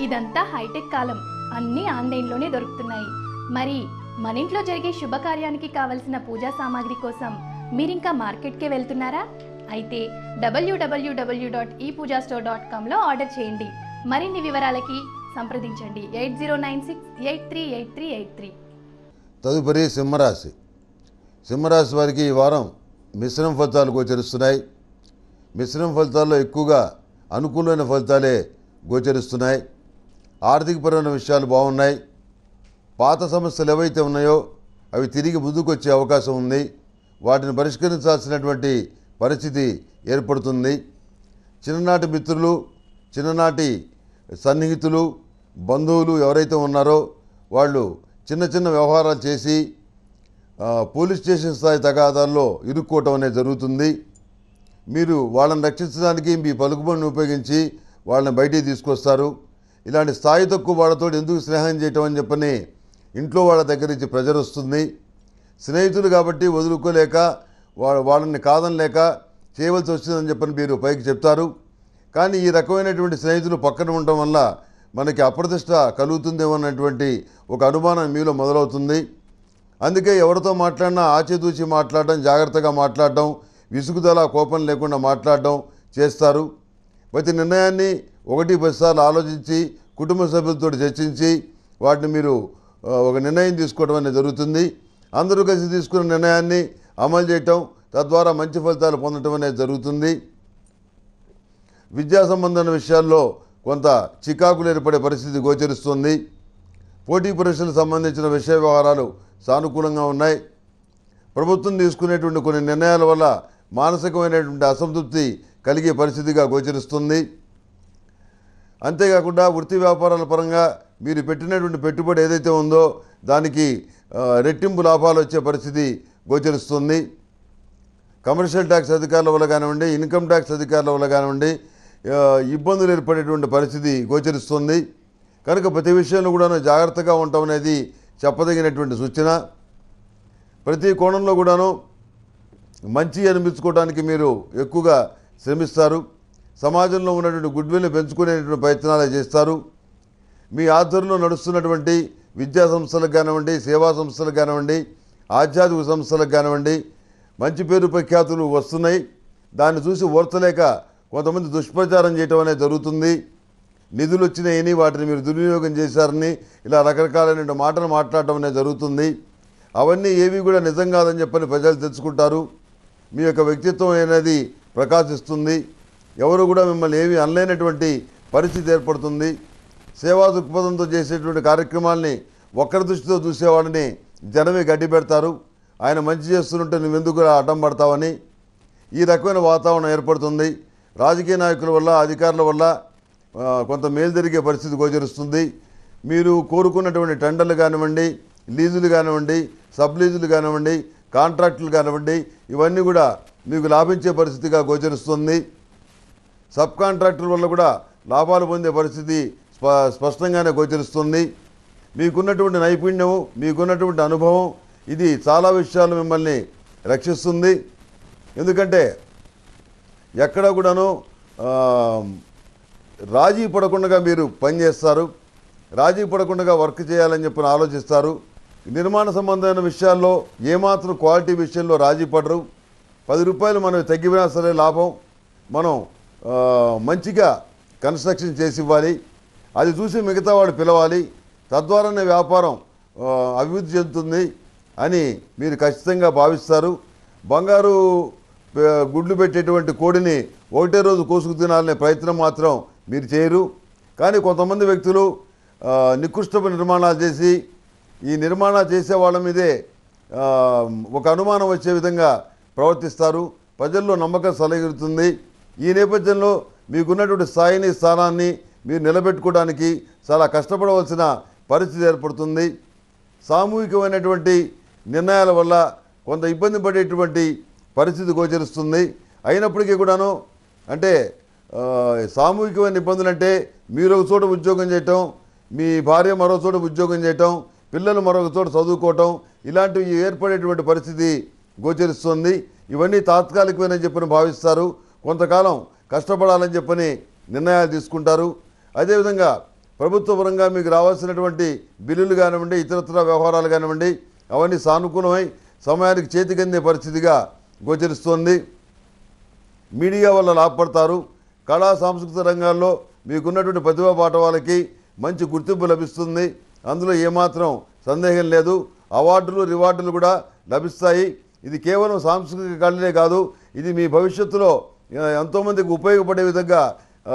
ఇదంతా హైటెక్ కాలం అన్నీ ఆన్లైన్లోనే దొరుకుతున్నాయి మరి మన ఇంట్లో జరిగే శుభకార్యానికి కావలసిన పూజా సామాగ్రి కోసం మీరింకా మార్కెట్కే వెళ్తున్నారా అయితే డబ్ల్యూడబ్ల్యూడబ్ల్యూ dot e Pooja store dot కామ్లో ఆర్డర్ చేయండి మరిన్ని వివరాలకి సంప్రదించండి eight zero nine six eight three eight three eight three తదుపరి సింహరాశి సింహరాశి వారికి ఈ వారం మిశ్రమ ఫలితాలు గోచరిస్తున్నాయి మిశ్రమ ఫలితాల్లో ఎక్కువగా అనుకూలమైన ఫలితాలే గోచరిస్తున్నాయి ఆర్థికపరమైన విషయాలు బాగున్నాయి పాత సమస్యలు ఏవైతే ఉన్నాయో అవి తిరిగి ముందుకొచ్చే అవకాశం ఉంది వాటిని పరిష్కరించాల్సినటువంటి పరిస్థితి ఏర్పడుతుంది చిన్ననాటి మిత్రులు చిన్ననాటి సన్నిహితులు బంధువులు ఎవరైతే ఉన్నారో వాళ్ళు చిన్న చిన్న వ్యవహారాలు చేసి ఆ, పోలీస్ స్టేషన్ స్థాయి తగాదాల్లో ఇరుక్కోవటం అనేది జరుగుతుంది మీరు వాళ్ళని రక్షించడానికి మీ పలుకుబడిని ఉపయోగించి వాళ్ళని బయటికి తీసుకొస్తారు ఇలాంటి స్థాయి తక్కువ వాళ్ళతో ఎందుకు స్నేహం చేయటం అని చెప్పని ఇంట్లో వాళ్ళ దగ్గర నుంచి ప్రెజర్ వస్తుంది స్నేహితులు కాబట్టి వదులుకోలేక వాళ్ళ వాళ్ళని కాదనలేక చేయవలసి వచ్చిందని చెప్పని మీరు పైకి చెప్తారు కానీ ఈ రకమైనటువంటి స్నేహితులు పక్కన ఉండటం వల్ల మనకి అప్రతిష్ట కలుగుతుందేమో అన్నటువంటి ఒక అనుమానం మీలో మొదలవుతుంది అందుకే ఎవరితో మాట్లాడినా ఆచితూచి మాట్లాడడం జాగ్రత్తగా మాట్లాడడం విసుగుదల కోపం లేకుండా మాట్లాడడం చేస్తారు ప్రతి నిర్ణయాన్ని ఒకటి పదిసార్లు ఆలోచించి కుటుంబ సభ్యులతో చర్చించి వాటిని మీరు ఆ, ఒక నిర్ణయం తీసుకోవడం అనేది జరుగుతుంది అందరూ కలిసి తీసుకున్న నిర్ణయాన్ని అమలు చేయటం తద్వారా మంచి ఫలితాలు పొందడం అనేది జరుగుతుంది విద్యా సంబంధమైన విషయాల్లో కొంత చికాకులు ఏర్పడే పరిస్థితి గోచరిస్తుంది పోటీ పరీక్షలకు సంబంధించిన విషయ వ్యవహారాలు సానుకూలంగా ఉన్నాయి ప్రభుత్వం తీసుకునేటువంటి కొన్ని నిర్ణయాల వల్ల మానసికమైనటువంటి అసంతృప్తి కలిగే పరిస్థితిగా గోచరిస్తుంది అంతేకాకుండా వృత్తి వ్యాపారాల పరంగా మీరు పెట్టినటువంటి పెట్టుబడి ఏదైతే ఉందో దానికి ఆ, రెట్టింపు లాభాలు వచ్చే పరిస్థితి గోచరిస్తుంది కమర్షియల్ ట్యాక్స్ అధికారుల వల్ల కానివ్వండి ఇన్కమ్ ట్యాక్స్ అధికారుల వల్ల కానివ్వండి ఆ, ఇబ్బందులు ఏర్పడేటువంటి పరిస్థితి గోచరిస్తుంది కనుక ప్రతి విషయంలో కూడా జాగ్రత్తగా ఉండటం అనేది చెప్పదగినటువంటి సూచన ప్రతి కోణంలో కూడాను మంచి అనిపించుకోవడానికి మీరు ఎక్కువగా శ్రమిస్తారు సమాజంలో ఉన్నటువంటి గుడ్విల్ని పెంచుకునేటువంటి ప్రయత్నాలు చేస్తారు మీ ఆధ్వర్యంలో నడుస్తున్నటువంటి విద్యా సంస్థలకు కానివ్వండి సేవా సంస్థలకు కానివ్వండి ఆధ్యాత్మిక సంస్థలకు కానివ్వండి మంచి పేరు ప్రఖ్యాతులు వస్తున్నాయి దాన్ని చూసి ఓర్చలేక కొంతమంది దుష్ప్రచారం చేయటం అనేది జరుగుతుంది నిధులు వచ్చినాయని వాటిని మీరు దుర్వినియోగం చేశారని ఇలా రకరకాలైన మాటలు మాట్లాడటం అనేది జరుగుతుంది అవన్నీ ఏవి కూడా నిజం కాదని చెప్పని ప్రజలు తెలుసుకుంటారు మీ యొక్క వ్యక్తిత్వం అనేది ప్రకాశిస్తుంది ఎవరు కూడా మిమ్మల్ని ఏమీ అనలేనటువంటి పరిస్థితి ఏర్పడుతుంది సేవా దృక్పథంతో చేసేటువంటి కార్యక్రమాల్ని ఒక్కరి దృష్టితో చూసేవాడిని జనమే గడ్డి పెడతారు ఆయన మంచి చేస్తుంటే నువ్వెందుకు అడ్డం పడతావని ఈ రకమైన వాతావరణం ఏర్పడుతుంది రాజకీయ నాయకుల వల్ల అధికారుల వల్ల ఆ, కొంత మేలు జరిగే పరిస్థితి గోచరిస్తుంది మీరు కోరుకున్నటువంటి టెండర్లు కానివ్వండి లీజులు కానివ్వండి సబ్ లీజులు కానివ్వండి కాంట్రాక్టులు కానివ్వండి ఇవన్నీ కూడా మీకు లాభించే పరిస్థితిగా గోచరిస్తుంది సబ్ కాంట్రాక్టర్ వల్ల కూడా లాభాలు పొందే పరిస్థితి స్ప స్పష్టంగానే గోచరిస్తుంది మీకున్నటువంటి నైపుణ్యం మీకున్నటువంటి అనుభవం ఇది చాలా విషయాలు మిమ్మల్ని రక్షిస్తుంది ఎందుకంటే ఎక్కడ కూడాను ఆ, రాజీ పడకుండా మీరు పనిచేస్తారు రాజీ పడకుండా వర్క్ చేయాలని చెప్పి ఆలోచిస్తారు నిర్మాణ సంబంధమైన విషయాల్లో ఏమాత్రం క్వాలిటీ విషయంలో రాజీ పడరు పది రూపాయలు మనం తగ్గిపోయినా సరే లాభం మనం ఆ, మంచిగా కన్స్ట్రక్షన్ చేసి ఇవ్వాలి అది చూసి మిగతా వాడు పిలవాలి తద్వారానే వ్యాపారం ఆ, అభివృద్ధి చెందుతుంది అని మీరు ఖచ్చితంగా భావిస్తారు బంగారు ఆ, గుడ్లు పెట్టేటువంటి కోడిని ఒకటే రోజు కోసుకు తినాలనే ప్రయత్నం మాత్రం మీరు చేయరు కానీ కొంతమంది వ్యక్తులు ఆ, నికృష్టపు నిర్మాణాలు చేసి ఈ నిర్మాణాలు చేసే వాళ్ళ మీదే ఆ, ఒక అనుమానం వచ్చే విధంగా ప్రవర్తిస్తారు ప్రజల్లో నమ్మకం సలగిరుతుంది ఈ నేపథ్యంలో మీకున్నటువంటి స్థాయిని స్థానాన్ని మీరు నిలబెట్టుకోవడానికి చాలా కష్టపడవలసిన పరిస్థితి ఏర్పడుతుంది సామూహికమైనటువంటి నిర్ణయాల వల్ల కొంత ఇబ్బంది పడేటువంటి పరిస్థితి గోచరిస్తుంది అయినప్పటికీ కూడాను అంటే ఆ, సామూహికమైన ఇబ్బందులు అంటే మీరు ఒక చోట ఉద్యోగం చేయటం మీ భార్య మరో చోట ఉద్యోగం చేయటం పిల్లలు మరొక చోట చదువుకోవటం ఇలాంటివి ఏర్పడేటువంటి పరిస్థితి గోచరిస్తుంది ఇవన్నీ తాత్కాలికమని చెప్పని భావిస్తారు కొంతకాలం కష్టపడాలని చెప్పని నిర్ణయాలు తీసుకుంటారు అదేవిధంగా ప్రభుత్వ పరంగా మీకు రావాల్సినటువంటి బిల్లులు కానివ్వండి ఇతరత్ర వ్యవహారాలు కానివ్వండి అవన్నీ సానుకూలమై సమయానికి చేతికందే పరిస్థితిగా గోచరిస్తోంది మీడియా వల్ల లాభపడతారు కళా సాంస్కృతిక రంగాల్లో మీకున్నటువంటి ప్రతిభా పాట వాళ్ళకి మంచి గుర్తింపు లభిస్తుంది అందులో ఏమాత్రం సందేహం లేదు అవార్డులు రివార్డులు కూడా లభిస్తాయి ఇది కేవలం సాంస్కృతిక కళలే కాదు ఇది మీ భవిష్యత్తులో ఆ, ఎంతోమందికి ఉపయోగపడే విధంగా ఆ,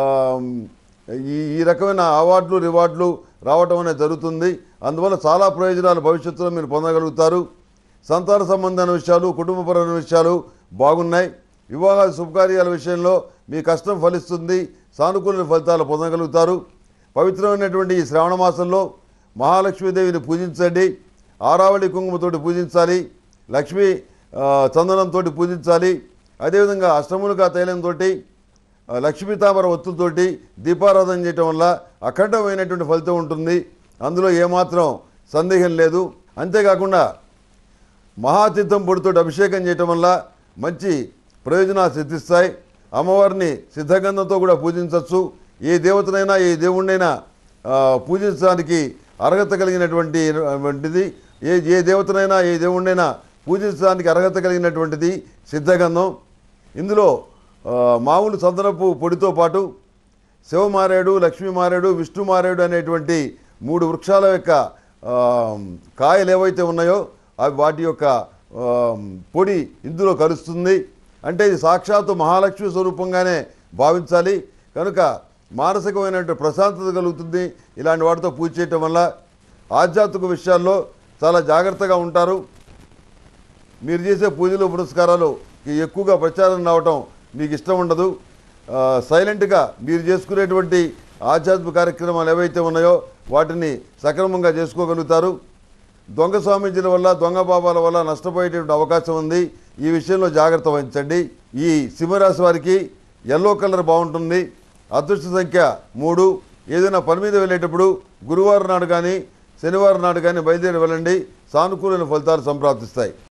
ఈ ఈ రకమైన అవార్డులు రివార్డులు రావటం అనేది జరుగుతుంది అందువల్ల చాలా ప్రయోజనాలు భవిష్యత్తులో మీరు పొందగలుగుతారు సంతాన సంబంధమైన విషయాలు కుటుంబపరమైన విషయాలు బాగున్నాయి వివాహ శుభకార్యాల విషయంలో మీ కష్టం ఫలిస్తుంది సానుకూల ఫలితాలు పొందగలుగుతారు పవిత్రమైనటువంటి ఈ శ్రావణ మాసంలో మహాలక్ష్మీదేవిని పూజించండి ఆరావళి కుంకుమతోటి పూజించాలి లక్ష్మీ ఆ, చందనంతో పూజించాలి అదేవిధంగా అష్టములుగా తైలంతో లక్ష్మీ తామర ఒత్తులతోటి దీపారాధన చేయటం వల్ల అఖండమైనటువంటి ఫలితం ఉంటుంది అందులో ఏమాత్రం సందేహం లేదు అంతేకాకుండా మహాతీర్థం పొడితో అభిషేకం చేయటం వల్ల మంచి ప్రయోజనాలు సిద్ధిస్తాయి అమ్మవారిని సిద్ధగంధంతో కూడా పూజించవచ్చు ఏ దేవతనైనా ఏ దేవుణ్ణైనా ఆ, పూజించడానికి అర్హత కలిగినటువంటి వంటిది ఏ ఏ దేవతనైనా ఏ దేవుణ్ణైనా పూజించడానికి అర్హత కలిగినటువంటిది సిద్ధగంధం ఇందులో ఆ, మామూలు చందనపు పొడితో పాటు శివమారేడు లక్ష్మీ మారేడు విష్ణు మారేడు అనేటువంటి మూడు వృక్షాల యొక్క ఆ, కాయలు ఏవైతే ఉన్నాయో అవి వాటి యొక్క ఆ, పొడి ఇందులో కలుస్తుంది అంటే ఇది సాక్షాత్తు మహాలక్ష్మి స్వరూపంగానే భావించాలి కనుక మానసికమైనటువంటి ప్రశాంతత కలుగుతుంది ఇలాంటి వాటితో పూజ చేయటం వల్ల ఆధ్యాత్మిక విషయాల్లో చాలా జాగ్రత్తగా ఉంటారు మీరు చేసే పూజలు పురస్కారాలు ఎక్కువగా ప్రచారం రావటం మీకు ఇష్టం ఉండదు ఆ, సైలెంట్గా మీరు చేసుకునేటువంటి ఆధ్యాత్మిక కార్యక్రమాలు ఏవైతే ఉన్నాయో వాటిని సక్రమంగా చేసుకోగలుగుతారు దొంగ స్వామీజీల వల్ల దొంగ బాబాల వల్ల నష్టపోయేటువంటి అవకాశం ఉంది ఈ విషయంలో జాగ్రత్త వహించండి ఈ సింహరాశి వారికి ఎల్లో కలర్ బాగుంటుంది అదృష్ట సంఖ్య మూడు ఏదైనా పని మీద వెళ్ళేటప్పుడు గురువారం నాడు కానీ శనివారం నాడు కానీ బయలుదేరి వెళ్ళండి సానుకూలమైన ఫలితాలు సంప్రాప్తిస్తాయి